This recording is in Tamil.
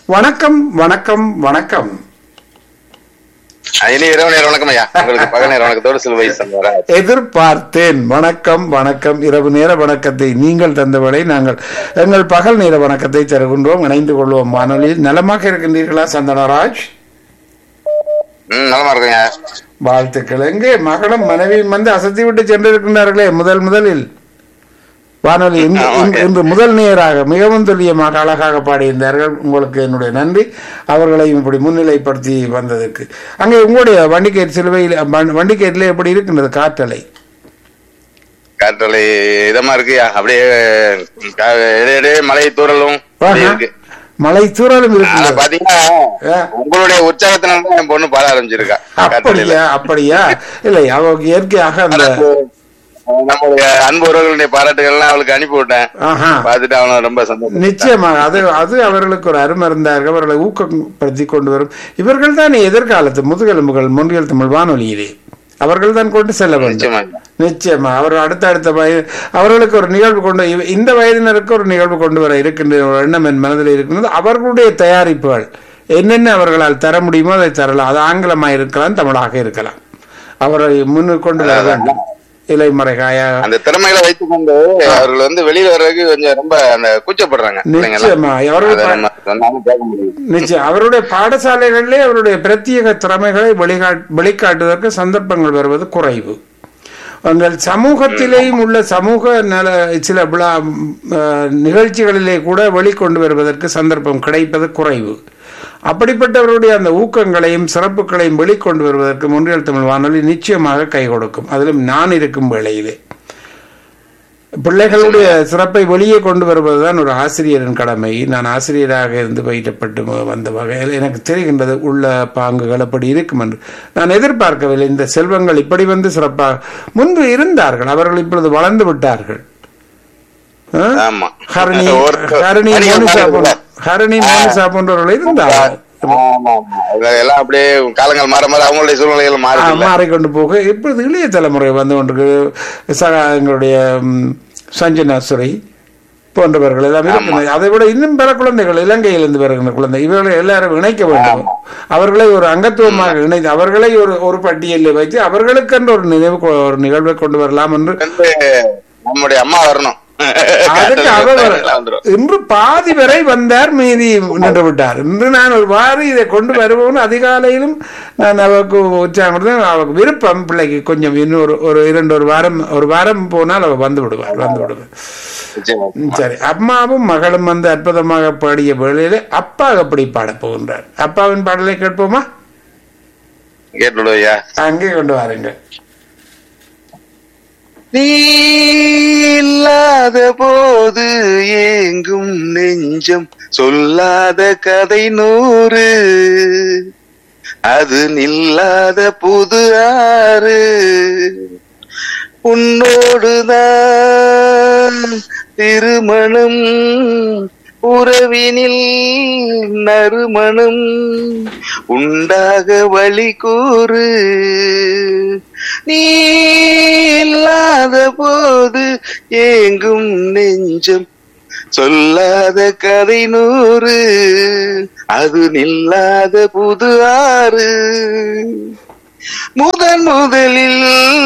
வணக்கம் வணக்கம் வணக்கம் இனி இரவு நேரம் வணக்கம் ஐயா உங்களுக்கு பகல் நேரம் வணக்கத்தோடு சிலுவை சந்தோரா எதிர்பார்த்தேன் வணக்கம் வணக்கம் இரவு நேர வணக்கத்தை நீங்கள் தந்தவரை நாங்கள் எங்கள் பகல் நேர வணக்கத்தை தருகின்றோம் இணைந்து கொள்வோம் வானொலியில் நலமாக இருக்கின்றீர்களா சந்தனராஜ் ம் நலமா இருக்குங்க வாழ்த்துக்கள் எங்கே மகளும் மனைவியும் வந்து அசத்தி விட்டு சென்றிருக்கின்றார்களே முதல் முதலில் வானொலி இன்று- இன்று- இன்று முதல் நேராக மிகவும் துல்லியமாக அழகாக பாடியிருந்தார்கள் உங்களுக்கு என்னுடைய நன்றி அவர்களையும் இப்படி முன்னிலைப்படுத்தி வந்ததற்கு அங்கே உங்களுடைய வண்டிகேட் சிலுவையில் வண்டி- வண்டிகேட்டில் எப்படி இருக்கின்றது காற்றலை காற்றலை இதமா இருக்குயா அப்படியே கா- இடையிடையே மழை தூறலும் அப்படியே ஆஹா. இருக்கு மலை தூறலும் ஆனா இருக்கின்றது பாத்தீங்கன்னா ஆ. உங்களுடைய உற்சாகத்தினால தான் என் பொண்ணு பாட ஆரம்பிச்சிருக்கா காற்றலையில அப்படியா அப்படியா இல்லை அவருக்கு இயற்கையாக அந்த நம்மளுடைய அன்புறவர்களுடைய பாராட்டுகள்லாம் அவளுக்கு அனுப்பி விட்டேன் ஆஹா பார்த்துட்டு அவன ரொம்ப சந்தோஷம் நிச்சயமாக அது அது அவர்களுக்கு ஒரு அருமருந்தாக அவர்களை ஊக்கப்படுத்தி கொண்டு வரும் இவர்கள் தான் எதிர்காலத்து முதுகெலும்புகள் முன்றியல் தமிழ் வானொலியிலே அவர்கள் தான் கொண்டு செல்ல வேண்டும் நிச்சயமா நிச்சயமா அவர் அடுத்த அடுத்த வயது அவர்களுக்கு ஒரு நிகழ்வு கொண்டு இவ- இந்த வயதினருக்கு ஒரு நிகழ்வு கொண்டு வர இருக்கின்ற ஒரு எண்ணம் என் மனதில் இருக்கின்றது அவர்களுடைய தயாரிப்புகள் என்னென்ன அவர்களால் தர முடியுமோ அதை தரலாம் அது ஆங்கிலமாக இருக்கலாம் தமிழாக இருக்கலாம் அவரை முன்னு கொண்டு வர வேண்டும் இலைமறைகாயா அந்த திறமைகளை வைத்துக் கொண்டு அவர்கள் வந்து வெளியில வர்றதுக்கு கொஞ்சம் ரொம்ப அந்த கூச்சப்படுறாங்க பிள்ளைங்க எல்லாம். நிச்சயமா அவர்கள் அதை பா- நம்ம சொன்னாலும் கேட்க முடியாது நிச்சயம் அவருடைய பாடசாலைகளிலே அவருடைய பிரத்யேக திறமைகளை வெளிகாட் வெளிக்காட்டுவதற்கு சந்தர்ப்பங்கள் வருவது குறைவு உங்கள் சமூகத்திலேயும் உள்ள சமூக நல சில விழா அஹ், நிகழ்ச்சிகளிலே கூட வெளிக்கொண்டு வருவதற்கு சந்தர்ப்பம் கிடைப்பது குறைவு அப்படிப்பட்டவருடைய அந்த ஊக்கங்களையும் சிறப்புகளையும் வெளிக்கொண்டு வருவதற்கு முன்றியல் தமிழ் வானொலி நிச்சயமாக கை கொடுக்கும் அதிலும் நான் இருக்கும் வேளையிலே பிள்ளைகளுடைய சிறப்பை வெளியே கொண்டு வருவதுதான் ஒரு ஆசிரியரின் கடமை நான் ஆசிரியராக இருந்து பயிற்றப்பட்டு வ- வந்த வகையில் எனக்கு தெரிகின்றது உள்ள பாங்குகள் அப்படி இருக்கும் என்று நான் எதிர்பார்க்கவில்லை இந்த செல்வங்கள் இப்படி வந்து சிறப்பாக முன்பு இருந்தார்கள் அவர்கள் இப்பொழுது வளர்ந்து விட்டார்கள் ஆ? ஆமா ஹரணி ஒரு- ஹரணி ஹரிகா மோனிசா மாதிரி போன்ற ஹரணி மோனிசா போன்றவர்கள் இருந்தார்கள் ஆமா, ஆமா. இவங்க எல்லாம் அப்படியே காலங்கள் மாற மாற அவங்களுடைய சூழ்நிலைகள் ஆ, மாறுது மாறிக்கொண்டு போக இப்பொழுது இளைய தலைமுறை வந்து கொண்டு சகா எங்களுடைய ம், சஞ்சனாசுரை போன்றவர்கள் எல்லாம் இருக்கிறார்கள் அதை விட இன்னும் பல குழந்தைகள் இலங்கையிலிருந்து வருகின்ற குழந்தை இவர்களை எல்லாரும் இணைக்க வேண்டும் அவர்களை ஒரு அங்கத்துவமாக இணைத்து அவர்களை ஒரு ஒரு பட்டியலில் வைத்து அவர்களுக்கென்று ஒரு நினைவு கொ- ஒரு நிகழ்வை கொண்டு வரலாம் என்று வந்து நம்முடைய அம்மா வரணும் அதுக்கு அவர் எல்லாம் வந்துரும். இன்று பாதி வரை வந்தார் மீதி நின்று விட்டார் இன்று நான் ஒரு வாரி இதை கொண்டு வருவோம் அதிகாலையிலும் நான் அவருக்கு உற்சாகம் கொடுத்தேன் அவருக்கு விருப்பம் பிள்ளைக்கு கொஞ்சம் இன்னும் ஒரு ஒரு இரண்டு ஒரு வாரம் ஒரு வாரம் போனால் அவர் வந்து விடுவார் வந்து விடுவார் நிச்சயமா. ம், சரி அம்மாவும் மகளும் வந்து அற்புதமாக பாடிய வேளையிலே அப்பா எப்படி பாடப் போகின்றார் அப்பாவின் பாடலை கேட்போமா கேட்டு விடுவையா அங்கே கொண்டு வாருங்க நீ இல்லாத போது ஏங்கும் நெஞ்சம் சொல்லாத கதை நூறு அது நில்லாத புது ஆறு உன்னோடுதான் திருமணம் உறவினில் நறுமணம் உண்டாக வழி கூறு நீ இல்லாத போது ஏங்கும் நெஞ்சம் சொல்லாத கதை நூறு அது நில்லாத புது ஆறு முதன் முதலில்